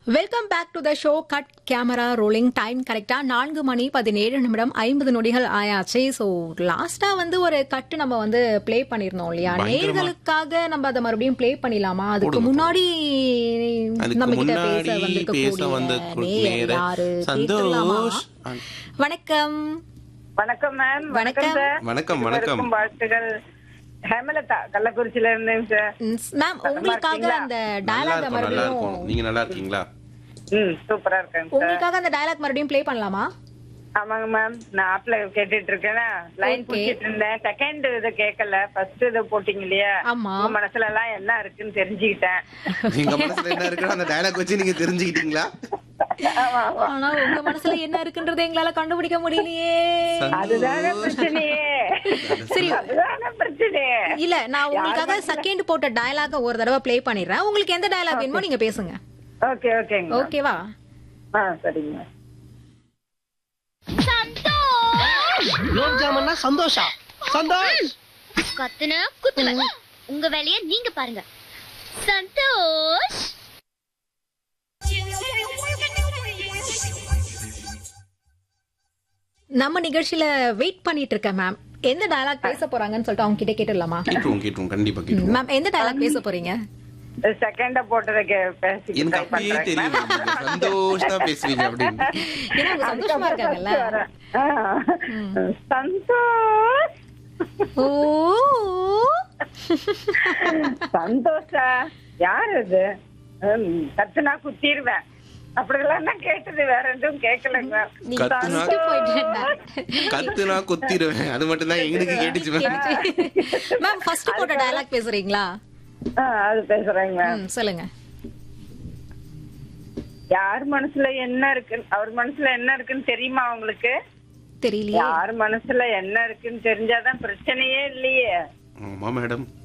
Welcome back to the show cut camera rolling time கரெக்டா நான்கு மணி பதினேழு நிமிடம் ஐம்பது நொடிகள் ஆயாச்சு ஸோ லாஸ்டா வந்து ஒரு கட்டு நம்ம வந்து ப்ளே பண்ணிருந்தோம் இல்லையா பயங்கரமா. நேர்களுக்காக நம்ம அதை மறுபடியும் ப்ளே பண்ணிடலாமா அதுக்கு போடுங்க. முன்னாடி அதுக்கு நம்ம கிட்ட முன்னாடி பேச வந்திருக்க பேச வந்த கூடிய நேயர் நேர யாரு சந்தோஷ். கேட்கலாமா? வணக்கம் வணக்கம் மேம் வணக்கம். சார் வணக்கம், வணக்கம். இருவருக்கும் வாழ்த்துகள் ஹேமலதா கள்ளக்குறிச்சியில இருந்தேங்க சார் மேம் உங்களுக்காக இருக்கீங்களா? அந்த நல்லா டயலாக் இருக்கும் நல்லா மறுபடியும் இருக்கும் நீங்க நல்லா இருக்கீங்களா ம் சூப்பரா இருக்கேங்க சார் உங்களுக்காக அந்த டயலாக் மறுபடியும் ப்ளே பண்ணலாமா ஆமாங்க மேம் நான் ஆப்ல கேட்டுட்டு இருக்கேனா லைன் Okay. புடிச்சிட்டு இருந்தேன் செகண்ட் இதை கேட்கல ஃபர்ஸ்ட் இதை போட்டீங்க இல்லையா ஆமா. உங்க மனசுல எல்லாம் என்ன இருக்குன்னு தெரிஞ்சுக்கிட்டேன் நீங்க மனசுல என்ன இருக்குன்னு அந்த டயலாக் வச்சு நீங்க தெரிஞ்சுக்கிட்டீங்களா ஆமா, ஆமா. ஆனா உங்க மனசுல என்ன இருக்குன்றதை எங்களால கண்டுபிடிக்க முடியலையே அதுதானே பிரச்சனையே சரி அதுதானே பிரச்சனையே இல்ல நான் உங்களுக்காக செகண்ட் போட்ட டயலாக ஒரு தடவை ப்ளே பண்ணிடுறேன் உங்களுக்கு எந்த டயலாக் வேணுமோ நீங்க பேசுங்க ஓகே ஓகேங்க ஓகேவா ஆ சரிங்க குலோப் ஜாமுன்னா சந்தோஷா சந்தோஷ் கத்துன குத்துன உங்க வேலைய நீங்க பாருங்க சந்தோஷ் நம்ம நிகழ்ச்சியில வெயிட் பண்ணிட்டு இருக்கேன் மேம் எந்த டயலாக் பேச போறாங்கன்னு சொல்லிட்டு அவங்க கிட்ட கேட்டுடலாமா கேட்டுருவோம் கேட்டுருவோம் கண்டிப்பா கேட்டுருவோம் மேம் எந்த டயலாக் பேச போறீங்க செகண்ட போட்டதை கே- பேசி எனக்கு try அப்படியே பண்றேன். தெரியும் நீங்க சந்தோஷ் தான் பேசுவீங்க அப்படின்னு ஏன்னா அவங்க சந்தோஷமா இருக்காங்கல்ல ஆ. சந்தோஷ் ஓ சந்தோஷா யார் இது ஹம், கத்துனா குத்திடுவேன் அப்படிலாம் நான் கேட்டது வேற எதுவும் கேட்கலங்க நீ கத்துனா- ஃபர்ஸ்ட் போயிட்டு கத்துனா கொத்திடுவேன் அது மட்டும் தான் எங்களுக்கு கேட்டுச்சு மேம் மேம் ஃபர்ஸ்ட் போட்ட டயலாக் பேசுறீங்களா ஆ, அது பேசுறேங்க ம், சொல்லுங்க யார் மனசுல என்ன இருக்கு அவர் மனசுல என்ன இருக்குன்னு தெரியுமா உங்களுக்கு தெரியலையே யார் மனசுல என்ன இருக்குன்னு தெரிஞ்சாதான் பிரச்சனையே இல்லையே ஆமா மேடம்